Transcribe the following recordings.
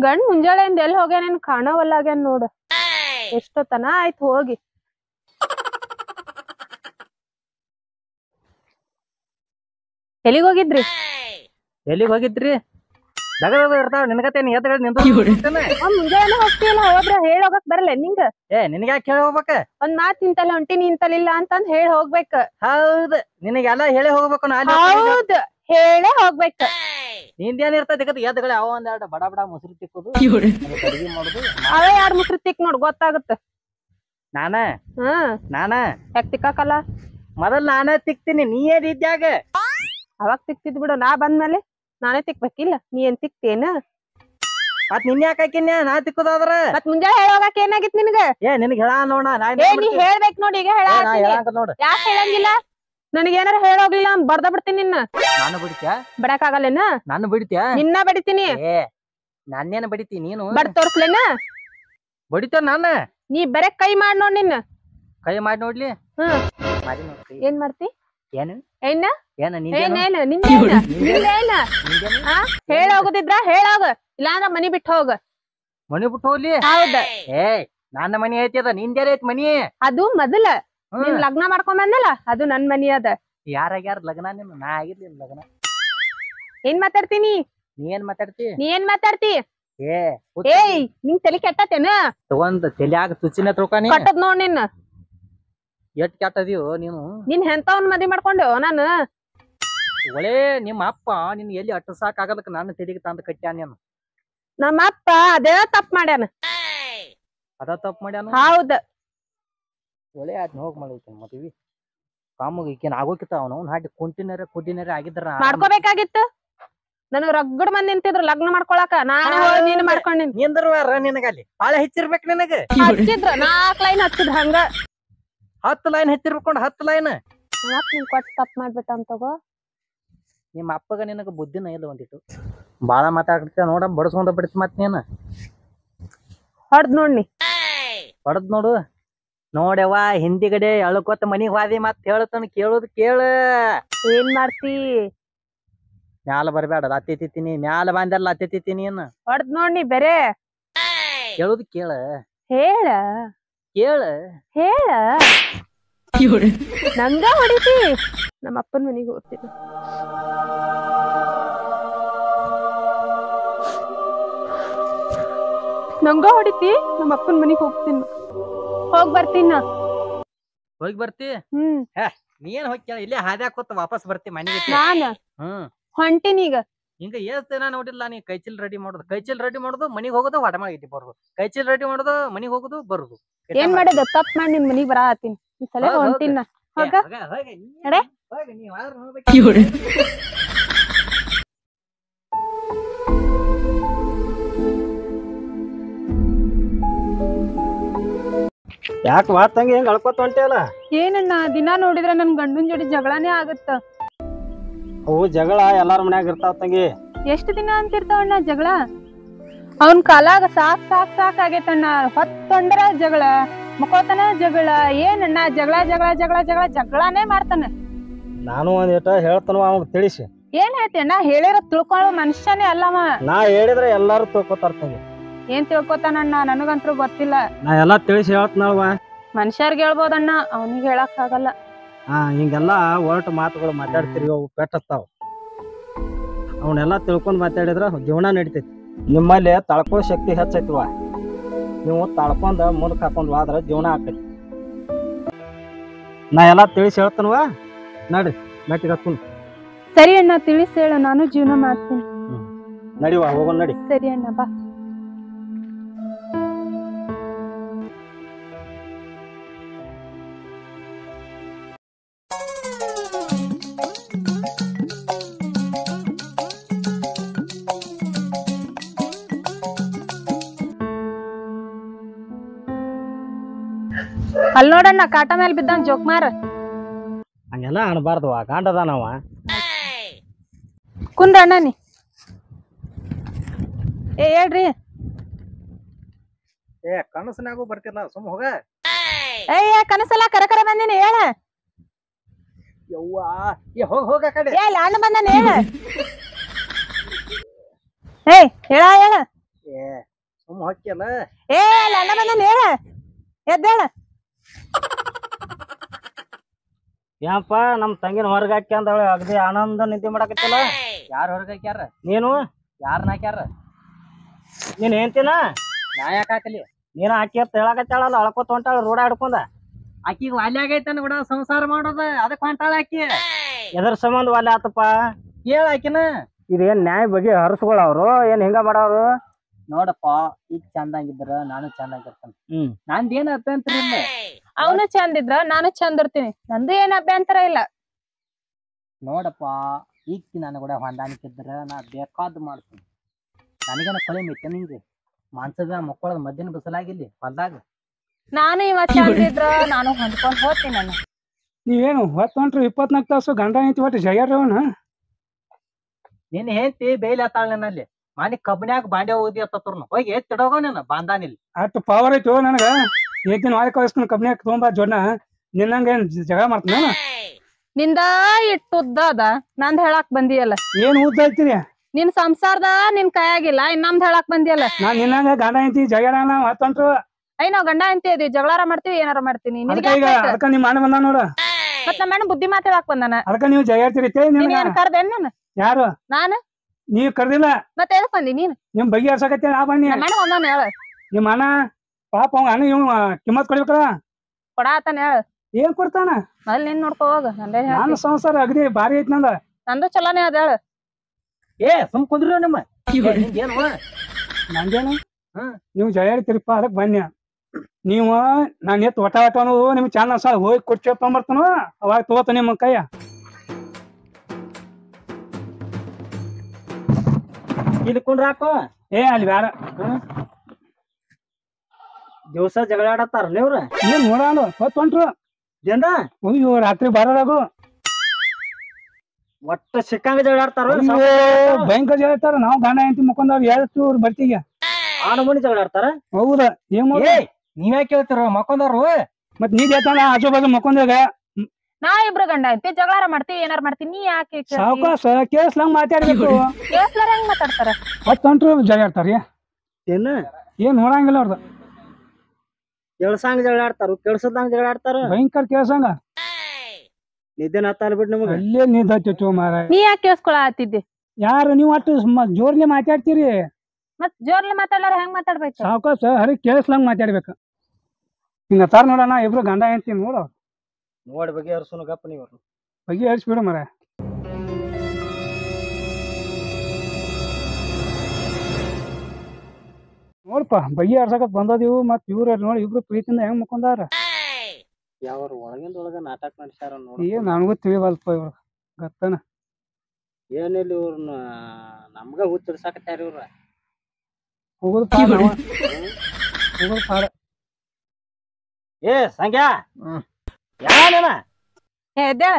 ಗಂಡ್ ಮುಂಜಾಳೆಯಿಂದ ಎಲ್ಲಿ ಹೋಗ್ಯಾನೇನ್ ಕಾಣವಲ್ಲಾಗ್ಯಾನ ನೋಡು ಎಷ್ಟೊತ್ತನ ಆಯ್ತು ಹೋಗಿ ಎಲ್ಲಿಗ್ ಹೋಗಿದ್ರಿ ಎಲ್ಲಿಗೆ ಹೋಗಿದ್ರಿ ದಗದ ಇರ್ತಾವ ನಿನಗತೇನಿ ಎದ್ದ ನಿಂದ ಅವ್ನ್ ಮುಂಜಾನೆ ಹೋಗ್ತಿಯಲ್ಲ ಹೋದ್ರ ಹೇಳಿ ಹೋಗಕ್ ಬರಲ್ಲ ನಿಂಗ ಏ ನಿನಗ ಯಾಕೆ ಹೇಳಿ ಹೋಗ್ಬೇಕ ಒಂದ್ ಮಾತ್ ನಿಂತಲ್ಲ ಹೊಂಟಿನಿ ಇಂತಲಿಲ್ಲ ಅಂತಂದ್ ಹೇಳಿ ಹೋಗ್ಬೇಕ ಹೌದ್ ನಿನಗೆಲ್ಲ ಹೇಳಿ ಹೋಗ್ಬೇಕು ನಾ ಅಲ್ಲಿ ಹೋಗ್ತೀನಿ. ಹೌದ್ ಹೇಳೇ ಹೋಗ್ಬೇಕ ನಿಂದೇನ್ ಇರ್ತೈತಿ ಗತಿ ಎದ್ಗಳ ಅವ ಒಂದೆರಡು ಬಡ ಬಡ ಮೊಸರು ತಿಕ್ಕುದು ಅದಕ್ಕೆ ಅಡ್ಗಿ ಮಾಡುದು ಅವೇ ಎರಡ್ ಮುಸ್ರಿ ತಿಕ್ ನೋಡ್ ಗೊತ್ತಾಗುತ್ತ ನಾನ ಹ್ಮ್ ನಾನ ಯಾಕ್ ತಿಕ್ಕಾಕಲ್ಲ ಮೊದಲ್ ನಾನ ತಿಕ್ತೀನಿ ನೀ ಏನ್ ಇದ್ಯಾಗ ಅವಾಗ ತಿಕ್ತಿದ್ ಬಿಡು ನಾ ಬಂದ್ಮೇಲೆ ನಾನೇ ತಿಕ್ಬೇಕಿಲ್ಲ ನೀ ಏನ್ ತಿಕ್ತೇನ ಮತ್ ನಿನ್ ಯಾಕೆ ಹಾಕಿನ್ಯ ನಾ ತಿಕ್ಕುದಾದ್ರ ಮತ್ ಮುಂಜಾನೆ ಹೇಳೋಗಾಕ ಏನಾಗಿತ್ ನಿನಗ ಏ ನಿನಗ್ ಹೇಳ ನೋಡ ನಾ ಏ ನೀ ಹೇಳ್ಬೇಕ್ ನೋಡಿ ಈಗ ಹೇಳ ಹೇಳಾಕ ನೋಡ ಯಾಕೆ ಹೇಳಂಗಿಲ್ಲ ನನಗ್ ಏನಾರ ಹೇಳೋಗ್ಲಿಲ್ಲ ಅಂತ ಬರ್ದ ಬಿಡ್ತೀನಿ ನಿನ್ನ ನಾನು ಬಿಡ್ತ್ಯಾ ಬಡಕಾಗಲ್ಲೇನ ನಾನು ಬಿಡ್ತ್ಯಾ ನಿನ್ನ ಬಡಿತೀನಿ ಏ ನಾನೇನ್ ಬಡಿತಿ ನೀನು ಬಡ್ ತೋರ್ಸ್ಲೇನ ಬಡಿತ ನಾನ ನೀ ಬರೇ ಕೈ ಮಾಡ್ ನೋಡ್ ನಿನ್ನ ಕೈ ಮಾಡಿ ನೋಡ್ಲಿ ಹ್ಮ್ ಮಾಡಿ ನೋಡ್ರಿ ಏನ್ ಮಾಡ್ತಿ ಏನು ಏನ ಏನ ನಿಂದೇನು ಏನೇನ ನಿಂದೇನ ನಿಂದೇನ ನಿಂದೇನು ಹಾ ಹೇಳ ಹೋಗುದಿದ್ರ ಹೇಳೋಗ ಇಲ್ಲಾಂದ್ರ ಮನಿ ಬಿಟ್ಟು ಹೋಗ ಮನಿ ಬಿಟ್ಟು ಹೋಗ್ಲಿ ಹೌದ ಏ ನನ್ನ ಮನಿ ಐತಿ ಅದ ನಿಂದೇರ ಐತಿ ಮನಿ ಅದು ಮೊದಲ ಹ್ಮ್. ನೀನ್ ಲಗ್ನ ಮಾಡ್ಕೊಂಡ್ ಬಂದಲ್ಲ ಅದು ನನ್ ಮನಿ ಅದ ಯಾರಾಗ್ಯಾರ ಲಗ್ನ ನಿನ್ನ ನಾ ಆಗಿರ್ಲಿಲ್ಲ ಲಗ್ನ ಏನ್ ಮಾತಾಡ್ತೀನಿ ನೀ ಏನ್ ಮಾತಾಡ್ತಿ ನೀ ಏನ್ ಮಾತಾಡ್ತಿ ಏ ಏಯ್ ನಿಂಗ್ ತಲಿ ಕೆಟ್ಟತೇನ ತಗೊಂಡ್ ತಲ್ಯಾಗ ತುಚ್ಚಿನ ತಿಳ್ಕೊನಿ ಕಟ್ಟದ್ ನೋಡ್ ನಿನ್ನ ಎಷ್ಟ್ ಕೆಟ್ಟದಿಯೋ ನೀನು ನಿನ್ ಎಂತವನ್ ಮದಿ ಮಾಡ್ಕೊಂಡು ನಾನು ಒಳ್ಳೆ ನಿಮ್ಮ ಅಪ್ಪ ನಿನ್ ಎಲ್ಲಿ ಅಟ್ಟ ಸಾಕ್ ಆಗದಕ್ ನಾನು ತೆಲಿಗೆ ತಂದು ಕಟ್ಟ್ಯಾನ ನೀನು ನಮ್ಮ ಅಪ್ಪ ಅದೇ ತಪ್ಪ ಮಾಡ್ಯಾನ ಅದ ತಪ್ಪು ಮಾಡ್ಯಾನ ಹೌದ್ ಒಳ್ಳೆ ಆದ್ ಹೋಗ್ ಮಾಡೈತಿ ಮದ್ವಿ ಕಾಮಗ್ ಈಕೇನ್ ಆಗೋಕಿತ್ತ ಅವನು ಹಾಡಿ ಕುಂಟಿನರ ಕುದಿನರ ಆಗಿದ್ರ ನಾ ಆರಾಮ್- ಮಾಡ್ಕೋಬೇಕಾಗಿತ್ತು ನನಗ್ ರಗಡ್ ಮಂದಿ ನಿಂತಿದ್ರು ಲಗ್ನ ಮಾಡ್ಕೊಳಕ ನಾನು ಹೋಗಿ ನೀನ್ ಮಾಡ್ಕೊಂಡಿನಿ ನಿಂದ್ರವಾರ ನಿನಗಲ್ಲಿ ಬಾಳ ಹೆಚ್ಚಿರ್ಬೇಕು ನಿನಗ ಹಚ್ಚಿದ್ರ ನಾಲ್ಕ್ ಲೈನ್ ಹಚ್ಚಿದ್ ಹಂಗ ಹತ್ತು ಲೈನ್ ಹೆಚ್ಚಿರ್ಬೇಕು ಹತ್ತು ಲೈನ್ ಮತ್ ನಿನ್ ಕೊಟ್ಟು ತಪ್ಪ ಮಾಡ್ಬಿಟ್ಟ ತಗೋ ನಿಮ್ಮ ಅಪ್ಪಗ ನಿನಗ ಬುದ್ಧಿನ ಇಲ್ಲ ಒಂದಿಟ್ಟು ಬಾಳ ಮಾತಾಡ್ತೀಯ ನೋಡ ಬಡಸ್ಕೊಂಡ ಬಿಡ್ತಿ ಮತ್ ನೀನ್ ಹೊಡ್ದ್ ನೋಡ್ನಿ ಹೊಡದ್ ನೋಡು ನೋಡ್ಯವ್ವ ಹಿಂದಿಗಡೆ ಎಳ್ಕೊತ ಮನಿಗ್ ಹೋದಿ ಮತ್ ಹೇಳ್ತಾನ ಕೇಳೋದ್ ಕೇಳ ಏನ್ ಮಾಡ್ತಿ ಮ್ಯಾಲ ಬರ್ಬೇಡ ಅತ್ತಿ ತಿತ್ತೀನಿ ಮ್ಯಾಲ ಬಂದಲ್ಲ ಅತ್ತಿ ತಿತ್ತೀನಿ ಏನ್ ಹೊಡ್ದ್ ನೋಡ್ನಿ ಬೇರೆ ಕೇಳೋದ್ ಕೇಳ ಹೇಳ ಕೇಳ ಹೇಳ ನಂಗ ಹೊಡಿತಿ ನಮ್ಮ ಅಪ್ಪನ ಮನೆಗೆ ಹೋಗ್ತೀನಿ ನಂಗ ಹೊಡಿತಿ ನಮ್ಮ ಅಪ್ಪನ ಮನೆಗೆ ಹೋಗ್ತೀನಿ ಹೋಗ್ ಬರ್ತೀನಿ ನಾ. ಹೋಗಿ ಬರ್ತಿ ಹ್ಮ್ ನೀ ಏನ್ ಹೋಗಿ ಕೇಳ ಇಲ್ಲೇ ಹಾದಿ ಹಾಕೋತ ವಾಪಸ್ ಬರ್ತಿ ಮನೆಗೆ ನಾನ ಹ್ಮ್ ಹೊಂಟಿನಿ ಈಗ ಹಿಂಗ ಎಷ್ಟ್ ದಿನ ನೋಡಿಲ್ಲ ನೀ ಕೈಚೀಲ್ ರೆಡಿ ಮಾಡೋದು ಕೈಚೀಲ್ ರೆಡಿ ಮಾಡೋದು ಮನಿಗ್ ಹೋಗೋದು ಹೊಡ ಮಾಡಿ ಬರೋದು ಕೈಚೀಲ್ ರೆಡಿ ಮಾಡೋದು ಮನಿಗ್ ಹೋಗೋದು ಬರುದು ಏನ್ ಮಾಡೋದು ತಪ್ಪ ಮಾಡಿ ನಿನ್ ಮನಿಗ್ ಬರ ಹತ್ತೀನಿ ಈ ಸಲ ಹೌದ್ ಹೌದ್. ಹೊಂಟಿನ ಏ, ಹೋಗ ಹೋಗ, ಹೋಗ, ನೀ ನಡೆ. ಹೋಗ, ನೀ ಆದ್ರೂ ಹೋಗ್ಬೇಕು. ಯಾಕೆ ಮಾತಂಗೆ ಹೆಂಗ್ ಅಳ್ಕೊತ ಹೊಂಟಿಯಲ್ಲ ಏನಣ್ಣ ದಿನ ನೋಡಿದ್ರೆ ನನ್ ಗಂಡನ್ ಜೋಡಿ ಜಗಳನೇ ಆಗತ್ತ ಅವು ಜಗಳ ಎಲ್ಲಾರ ಮನ್ಯಾಗ ಇರ್ತಾವ ತಂಗಿ ಎಷ್ಟ್ ದಿನ ಅಂತಿರ್ತಾವಣ್ಣ ಜಗಳ ಅವನ್ ಕಾಲಾಗ ಸಾಕ್ ಸಾಕ್ ಸಾಕ್ ಆಗೇತಣ್ಣ ಹೊತ್ತೊಂಡ್ರ ಜಗಳ ಮಕೋತನ ಜಗಳ ಏನಣ್ಣ ಜಗಳ ಜಗಳ ಜಗಳ ಜಗಳ ಜಗಳನೇ ಮಾಡ್ತಾನ ನಾನು ಒಂದ್ ಏಟ ಹೇಳ್ತಾನ ಅವಾಗ ತಿಳಿಸಿ ಏನ್ ಹೇಳ್ತೀಯಣ್ಣ ಹೇಳಿರೋ ತಿಳ್ಕೊಳ್ಳೋ ಮನುಷ್ಯನೇ ಅಲ್ಲವ ನಾ ಹೇಳಿದ್ರೆ ಎಲ್ಲಾರು ತಿಳ್ಕೊತಾರ ತಂಗಿ ಏನ್ ತಿಳ್ಕೊತಾನಣ್ಣ ನನಗಂತ್ರು ಗೊತ್ತಿಲ್ಲ ನಾ ಎಲ್ಲಾ ತಿಳಿಸಿ ಹೇಳ್ತನಲ್ವ ಮನುಷ್ಯರ್ಗೆ ಹೇಳ್ಬೋದಣ್ಣ ಅವನಿಗೆ ಹೇಳಕ್ ಆಗಲ್ಲ ಹಾ ಹಿಂಗೆಲ್ಲಾ ಒರಟು ಮಾತುಗಳು ಮಾತಾಡ್ತಿರಿ ಅವು ಪೆಟ್ಟಸ್ತಾವ ಅವನ್ನೆಲ್ಲ ತಿಳ್ಕೊಂಡ್ ಮಾತಾಡಿದ್ರ ಜೀವನ ನಡಿತೈತಿ ನಿಮ್ಮಲ್ಲಿ ತಳ್ಕೋ ಶಕ್ತಿ ಹೆಚ್ಚೈತಿವ ನೀವು ತಳ್ಕೊಂಡ್ ಮುಂದಕ್ಕೆ ಹಾಕೊಂಡ್ ಹೋದ್ರ ಜೀವನ ಆಕೈತಿ ನಾ ಎಲ್ಲಾ ತಿಳಿಸಿ ಹೇಳ್ತನವ ನಡ್ರಿ ಮೆಟ್ಟಿಗೆ ಹತ್ತು ಸರಿ ಅಣ್ಣ ತಿಳಿಸ್ ಹೇಳು ನಾನು ಜೀವನ ಮಾಡ್ತೀನಿ ನಡಿವ ಹೋಗೋಣ ನಡಿ ಸರಿ ಅಣ್ಣ ಬಾ ಅಲ್ ನೋಡಣ್ಣ ಕಾಟ ಮೇಲೆ ಬಿದ್ದಾನ್ ಜೋಕ್ಮಾರ್ ಹಂಗೆಲ್ಲ ಅನ್ಬಾರ್ದವ ಗಾಂಡದಾನವ ಕುಂದ್ರ ಅಣ್ಣ ನೀ ಏ ಹೇಳ್ರಿ ಏ ಕನಸನಾಗೂ ಬರ್ತಿಲ್ಲ ಸುಮ್ ಹೋಗ ಏಯ್ ಕನಸಲ್ಲ ಕರ ಕರ ಬಂದಿನಿ ಹೇಳ ಯವ್ವಾ ಏ ಹೋಗ್ ಹೋಗ ಆ ಕಡೆ ಏ ಅಣ್ಣ ಬಂದಾನ ಹೇಳ ಏಯ್ ಹೇಳ ಹೇಳ ಸುಮ್ಮ ಹೊಕ್ಕಿಯಲ್ಲ ಏ ಲಂಡ ಬಂದನ್ ಹೇಳ ಎದ್ದೇಳ ಏನಪ್ಪ ನಮ್ ತಂಗಿನ ಹೊರಗೆ ಹಾಕಿ ಅಂದವಳೆ ಅಗದಿ ಆನಂದ ನಿದ್ದೆ ಮಾಡಕತ್ತಿಲ್ಲ ಯಾರ್ ಹೊರಗ್ ಹಾಕ್ಯಾರ ನೀನು ಯಾರನ್ನ ಹಾಕ್ಯಾರ ನೀನ್ ಹೇಳ್ತೀನ ನಾ ಯಾಕೆ ಹಾಕಲಿ ನೀನ ಹಾಕಿ ಅಂತ ಹೇಳಕತ್ತಾಳಲ್ಲ ಅಳ್ಕೊತ ಹೊಂಟಾಳ ರೋಡ ಹಿಡ್ಕೊಂಡ ಆಕಿಗ್ ವಾಲ್ಯಾಗೈತನ ಕೂಡ ಸಂಸಾರ ಮಾಡೋದ ಅದಕ್ಕೆ ಹೊಂಟಾಳ ಆಕಿ ಎದ್ರ ಸಂಬಂಧ ವಾಲೆ ಆತಪ್ಪ ಕೇಳ ಆಕಿನ ಇದೇನ್ ನ್ಯಾಯ ಬಗ್ಗೆ ಹರಸ್ಕೊಳ ಅವ್ರು ಏನ್ ಹಿಂಗ ಮಾಡವ್ರು ನೋಡಪ್ಪ ಈಗ ಚಂದಾಗಿದ್ರ ನಾನು ಚಂದಾಗಿರ್ತೇನೆ ಹ್ಮ್ ನಂದೇನ್ ಅಭ್ಯಂತರ ಇಲ್ಲ ಅವನು ಚಂದ ಇದ್ರ ನಾನು ಚಂದ ಇರ್ತೀನಿ ನಂದು ಏನ್ ಅಭ್ಯಂತರ ಇಲ್ಲ ನೋಡಪ್ಪ ಈಗ ನಾನು ಕೂಡ ಹೊಂದಾಣಿಕೆ ಇದ್ರ ನಾ ಬೇಕಾದ್ ಮಾಡ್ತೀನಿ ನನಗೇನ ಕೊಳೆ ಮಿತ್ತೆ ನಿಂಗೆ ಮಾನ್ಸಗ ಮಕ್ಕಳದ ಮಧ್ಯಾಹ್ನ ಬಿಸಲಾಗಿಲ್ಲಿ ಹೊಲ್ದಾಗ ನಾನು ಇವ ಚಂದ ಇದ್ರ ನಾನು ಹೊಂದ್ಕೊಂಡ್ ಹೋಗ್ತೀನಿ ನಾನು ನೀವೇನು ಹೊತ್ತು ಹೊಂಟ್ರು ಇಪ್ಪತ್ನಾಲ್ಕು ತಾಸು ಗಂಡ ಐತಿ ಒಟ್ಟು ಜಗ್ಯಾರವನ ನಿನ್ನ ಹೆಂಡತಿ ಬೇಯ್ಲಿ ಹತ್ತಾಳ ನನ್ನಲ್ಲಿ ಮನೆ ಕಬ್ಬನ್ಯಾಗ ಬಾಂಡೆ ಓದಿ ಹತ್ತರ್ನು ಹೋಗಿ ಎತ್ತಿಡೋಗೋ ನೀನು ಬಾಂದಾನಿಲ್ಲಿ ಅಷ್ಟು ಪವರ್ ಐತಿ ನನಗ ಏತಿನ ವಾರ ಕಳಿಸ್ತಾನ ಕಬ್ನ್ಯಾಗ ತೊಗೊಂಬ ಜೋಡ್ನ ನಿನ್ನಂಗ ಏನ್ ಜಗಳ ಮಾಡ್ತಾನ ನಿಂದ ಇಟ್ಟುದ್ದ ಅದ ನಂದ್ ಹೇಳಾಕ್ ಬಂದಿಯಲ್ಲ ಏನ್ ಉದ್ದ ಐತಿರಿ ನಿನ್ ಸಂಸಾರದ ನಿನ್ ಕೈಯಾಗಿಲ್ಲ ಇನ್ ನಮ್ದ್ ಹೇಳಾಕ್ ಬಂದಿಯಲ್ಲ ನಾನ್ ನಿನ್ನಂಗ ಗಂಡ ಐತಿ ಜಗ್ಯಾರ ಹೊತ್ತು ಹೊಂಟ್ರು ಐ ನಾವ್ ಗಂಡ ಅಂತ ಇದೀವಿ ಜಗಳಾರ ಮಾಡ್ತೀವಿ ಏನಾರ ಮಾಡ್ತೀನಿ ನಿನಗೆ ಅದಕ್ಕ ಈಗ ಅದಕ್ಕ ನಿಮ್ ಅಣ್ಣ ಬಂದ ನೋಡ ಮತ್ ನಮ್ಮ ಅಣ್ಣ ಬುದ್ಧಿ ಮಾತ್ ಹೇಳಾಕ್ ಬಂದಾನ ಅದಕ್ಕ ನೀವು ಜಗ್ಯಾರ್ತಿರಿ ನೀನ್ ನಿಮ್ಗ ಏನ್ ಕರ್ದೇನ್ ನಾನು ಯಾರು ನಾನು ನೀವ್ ಕರ್ದಿಲ್ಲ ಮತ್ತೆ ಎದಕ್ ಬಂದಿ ನೀನ್ ನಿಮ್ ಬಗೆ ಹರ್ಸಕತ್ತೆ ನಾ ಬನ್ನಿ ನಮ್ಮ ಅಣ್ಣ ಒಂದೊಂದ್ ಹೇಳ ನಿಮ್ ಅಣ್ಣ ಪಾಪ ಅವ ಅಣ್ಣ ಇವ್ ಕಿಮ್ಮತ್ ಕೊಡ್ಬೇಕಲ್ಲ ಕೊಡಾತನ ಹೇಳ ಏನ್ ಕೊಡ್ತಾನ ಮೊದಲ್ ನಿನ್ ನೋಡ್ಕೋ ಹೋಗ ನಂದೇ ನನ್ನ ಹೇಳ್ತೀನಿ ಸಂಸಾರ ಅಗದಿ ಭಾರಿ ಐತಿ ನಂದ ನಂದು ಚಲೋನೇ ಅದ ಹೇಳ ಏ ಸುಮ್ ಕುಂದ್ರು ನಿಮ್ಮ ಏನು ನಂದೇನು ಹ್ಮ್. ನೀವು ಜಯಾಡ್ತಿರಿಪ್ಪ ಅದಕ್ ಬನ್ನಿ ನೀವು ನಾನ್ ಎತ್ ಒಟ ಒಟ ಅನ್ನೋದು ನಿಮ್ಗೆ ಚಂದ ಅನ್ಸ ಹೋಗಿ ಕುರ್ಚಿ ತೊಗೊಂಬರ್ತಾನು ಅವಾಗ ತಗೋತ ನಿಮ್ಮ ಕೈಯ ಇಲ್ಲಿ ಕುಂಡ್ರಾಕು ಏ ಅಲ್ಲಿ ಬೇಡ ದಿವಸ ಜಗಳ ಆಡತ್ತಾರ ನೀವ್ರ ಏನ್ ನೋಡಾನು ಹೊತ್ತು ಹೊಂಟ್ರು ಜನ ಅಯ್ಯೋ ರಾತ್ರಿ ಬರೋದಾಗು ಒಟ್ಟ ಸಿಕ್ಕಂಗ ಜಗಳ ಆಡ್ತಾರ ಅಯ್ಯೋ, ಭಯಂಕರ ಹೇಳ್ತಾರ ನಾವು ಗಂಡ ಹೆಂಡತಿ ಮುಖಂದವ್ರು ಎಷ್ಟು ಬರ್ತೀಗ ಆಡು ಮಣಿ ಜಗಳ ಆಡ್ತಾರ ಹೌದ ಏನ್ ಮಾಡ ಏ ನೀವ್ಯಾಕೆ ಕೇಳ್ತಿರ ಮಕ್ಕೊಂದವ್ರು ಮತ್ ನೀ ಹೇಳ್ತಾನ ಆಜು ಬಾಜು ಮುಖಂದಾಗ ನಾ ಇಬ್ರು ಗಂಡ ಐತಿ ಜಗಳಾರ ಮಾಡ್ತೀವಿ ಏನಾರ ಮಾಡ್ತೀನಿ ನೀ ಯಾಕೆ ಕೇಳ್ತಿ? ಸಾವಕಾಶ ಕೇಳಿಸ್ಲಂಗ್ ಮಾತಾಡ್ಬೇಕು ಕೇಳ್ಸ್ಲಾರ ಹೆಂಗ್ ಮಾತಾಡ್ತಾರ ಹೊತ್ತು ಹೊಂಟ್ರು ಜಗಾಡ್ತಾರ ಏನ ಏನ್ ನೋಡಂಗಿಲ್ಲ ಅವ್ರದ್ದು ಕೆಲ್ಸಂಗ ಜಗಳ ಆಡ್ತಾರ ಕೆಲ್ಸದಂಗ ಜಗಳ ಆಡ್ತಾರ ಭಯಂಕರ ಕೇಳ್ಸಂಗ ನಿದ್ದೆ ನತ್ತಾರ ಬಿಡ್ ನಿಮಗ ಅಲ್ಲೇ ನಿಂತ ಮಾರ ನೀ ಯಾಕೆ ಕೇಳಿಸ್ಕೊಳತ್ತಿದ್ದಿ ಯಾರು ನೀವು ಒಟ್ಟು ಸುಮ್ಮ ಜೋರ್ಲಿ ಮಾತಾಡ್ತೀರಿ ಮತ್ ಜೋರ್ಲಿ ಮಾತಾಡ್ಲಾರ ಹೆಂಗ್ ಮಾತಾಡ್ಬೇಕು ಸಾವಕಾಶ ಹರಿ ಕೇಳಿಸ್ಲಂಗ್ ಮಾತಾಡ್ಬೇಕು ಹಿಂಗ ತಾರ ನೋಡೋಣ ಇಬ್ರು ಗಂಡ ಹೆಂಡ್ತಿ ನೋಡ ನೋಡಿ ಬಗೆ ಹರ್ಸುನು ಗಪ್ಪ ನೀವು ಬಗೆ ಹರಿಸ್ಬಿಡು ಮರ ನೋಡ್ಪ ಬಗೆ ಹರ್ಸಕತ್ ಬಂದದಿವು ಮತ್ ಇವ್ರ ನೋಡಿ ಇಬ್ರು ಪ್ರೀತಿಯಿಂದ ಹೆಂಗ್ ಮುಕೊಂಡಾರ ಯಾವ ಒಳಗಿಂದ ಒಳಗ ನಾಟಕ ನಡ್ಸ್ಯಾರ ನೋಡ ಏನ್ ನನಗೂ ತಿಳಿವಲ್ಪ ಇವ್ರು ಗತ್ತನ ಏನಿಲ್ಲ ಇವ್ರನ್ನ ನಮ್ಗ ಹುಚ್ಚರ್ಸಾಕತ್ಯಾರ ಇವ್ರ ಹೋಗುದು ಪಾಡ ನಾವ. ಹೋಗುದು ಪಾಡ ಏ ಸಂಗ್ಯಾ ಯಾನೇನ ಏ, ಎದ್ದೇಳ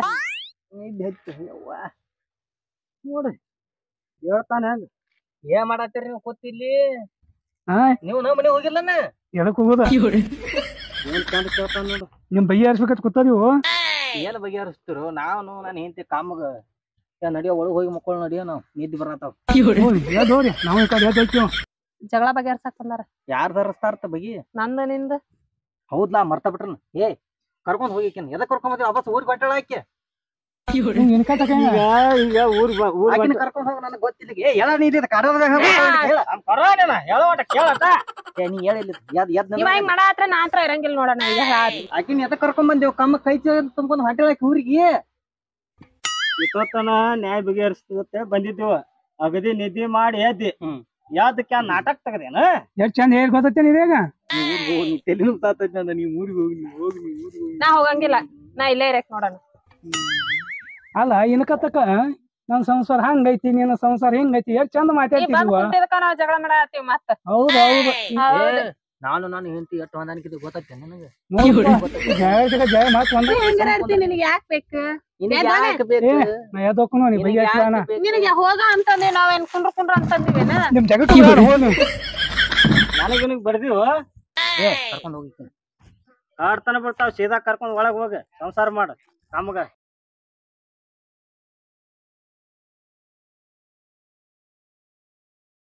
ನೋಡಿ ಹೇಳ್ತಾನೆ ಹೆಂಗ ಏನ್ ಮಾಡತ್ತೀರಿ ನೀವು ಕೂತಿಲ್ಲಿ ಹಾ ನೀವು ನಮ್ಮ ಮನೆ ಹೋಗಿಲ್ಲನ ಎದಕ್ ಹೋಗುದ ಏನ್ ಚಂದ ಕೇಳ್ತಾನ ನೋಡು ನಿಮ್ ಬಗೆ ಹರಿಸ್ಬೇಕಂತ ಕೂತದಿವು ಏನ್ ಬಗೆಹರಿಸ್ತಿರು ನಾವು ನಾನು ಹೆಂಡತಿ ಕಾಮಗ ಏ ನಡಿಯೋ ಒಳಗ್ ಹೋಗಿ ಮಕ್ಕಳು ನಡಿಯೋ ನಾವು ನಿದ್ದೆ ಬರತಾವ ಹೋಗ್ರಿ ನಾವು ಈ ಕಡೆ ಎದ್ದು ಹೋಗ್ತೀವಿ ಜಗಳ ಬಗೆಹರ್ಸಕ್ ಬಂದಾರ ಯಾರ್ ಧರಿಸ್ತಾರತ ಬಗಿ ನಂದು ನಿಂದ ಹೌದ್ಲಾ ಮರ್ತ ಬಿಟ್ರನ್ ಏ ಕರ್ಕೊಂಡ್ ಹೋಗಿಕೇನ್ ಎದಕ್ ಕರ್ಕೊಂಡ್ ಬಂದಿ ವಾಪಸ್ ಊರಿಗೆ ಬಟ್ಟಳ ಆಕೆ ಹಿಂಗ್ ಇನ್ಕಾ ತಕ ಈಗ ಈಗ ಊರ್ ಬ- ಊರ್ ಆಕಿನ ಬಂದ- ಕರ್ಕೊಂಡ್ ಹೋಗ ನನಗೆ ಗೊತ್ತಿಲ್ಲ ಏ ಎಲ್ಲ ನೀಡಿ ಕಡದಾಗ ಹೇಳ ಪರವಾಗಿಲ್ಲ ಹೇಳೋಟ ಕೇಳಟ ಏ ನೀ ಹೇಳಿಲ್ಲ ಎದ್ ಎದ್ ಇವ ಹಿಂಗ್ ಮಾಡ ಹತ್ರ ನಾ ಹತ್ರ ಇರಂಗಿಲ್ಲ ನೋಡೋಣ ಈಗ ಹೇಳಾತಿ. ಆಕಿನ ಎದಕ್ ಕರ್ಕೊಂಡ್ ಬಂದೇವ್ ಕಮ್ಮ ಕೈ ಚೀಲ ತುಂಬ್ಕೊಂಡ್ ಹೊಂಟಳಾಕಿ ಊರಿಗೆ ಇಷ್ಟೊತ್ತನ ನ್ಯಾಯ ಬಗೆಹರಿಸ್ತದೆ ಬಂದಿದ್ದೇವ ಅಗದಿ ನಿದ್ದೆ ಮಾಡಿ ಎದ್ದಿ ಹ್ಮ್. ಯಾವ್ದಕ್ಕೆ ನಾಟಕ ತೆಗದೇನ ಎಷ್ಟ್ ಚಂದ ಹೇಳಿ ಗೊತ್ತೈತೆ ನೀವೇಗ ನೀ ಊರಿಗೆ ಹೋಗಿ ನೀ ತಲೆ ನುಗ್ಸಾತೈತಿ ನಂದ ನೀ ಊರಿಗೆ ಹೋಗಿ ನೀ ಹೋಗಿ ನೀ ಊರಿಗೆ ಹೋಗಿ ನಾ ಹೋಗಂಗಿಲ್ಲ ನಾ ಇಲ್ಲೇ ಇರಕ್ ನೋಡೋಣ ಅಲ್ಲ ಇನ್ಕ ತಕ ನನ್ ಸಂಸಾರ ಹಂಗೈತಿ ನಿನ್ನ ಸಂಸಾರ ಹಿಂಗೈತಿ ಎಷ್ಟ್ ಚಂದ ನೀ ಬಂದ್ ಮಾತಾಡ್ತಿದ್ವ ಕುಂತಿದ್ಕ ನಾವ್ ಜಗಳ ಮಾಡಾತೀವಿ ಮತ್ತ ಹೌದ್ ಹೌದು ಹೌದ್. ಏ, ನಾನು ನಾನು ಹೆಂಡತಿ ಎಷ್ಟು ಹೊಂದಾಣಿಕೆ ಗೊತ್ತೈತೆ ನನಗೆ ನೋಡ್ಪ, ಜಯ ಜಗ ಜಯ ಮಾತ್ ಒಂದ ನೀ ಹೆಂಗಾರ ಇರ್ತಿ, ನಿನಗ್ ಯಾಕ್ ಬೇಕು ನಿನಗೆ ಬೇಡಾನೆ? ಯಾಕೆ ಬೇಕು ಏ, ನಾ ಎದ್ದೋಕು ನೋಡಿ ಬಗೆ ನಿನಗೆ ಹಚ್ಚೋಣ ಯಾಕೆ ಬೇಕು? ನಿನಗೆ ಹೋಗ ಅಂತಂದಿ ನಾವೇನ್ ಕುಂಡ್ರ ಕುಂಡ್ರ ಅಂತಂದಿವೇನ ನಿಮ್ ಜಗತ್ತು ಹೋಗಿ ನನಗ ನಿನಗ್ ಬಡ್ದಿವ ಏ ಕರ್ಕೊಂಡ್ ಹೋಗಿ ಕಾಡ್ತಾನ ಬಿಡ್ತಾವ ಸೀದಾ ಕರ್ಕೊಂಡ್ ಒಳಗ್ ಹೋಗ ಸಂಸಾರ ಮಾಡ ನಮಗ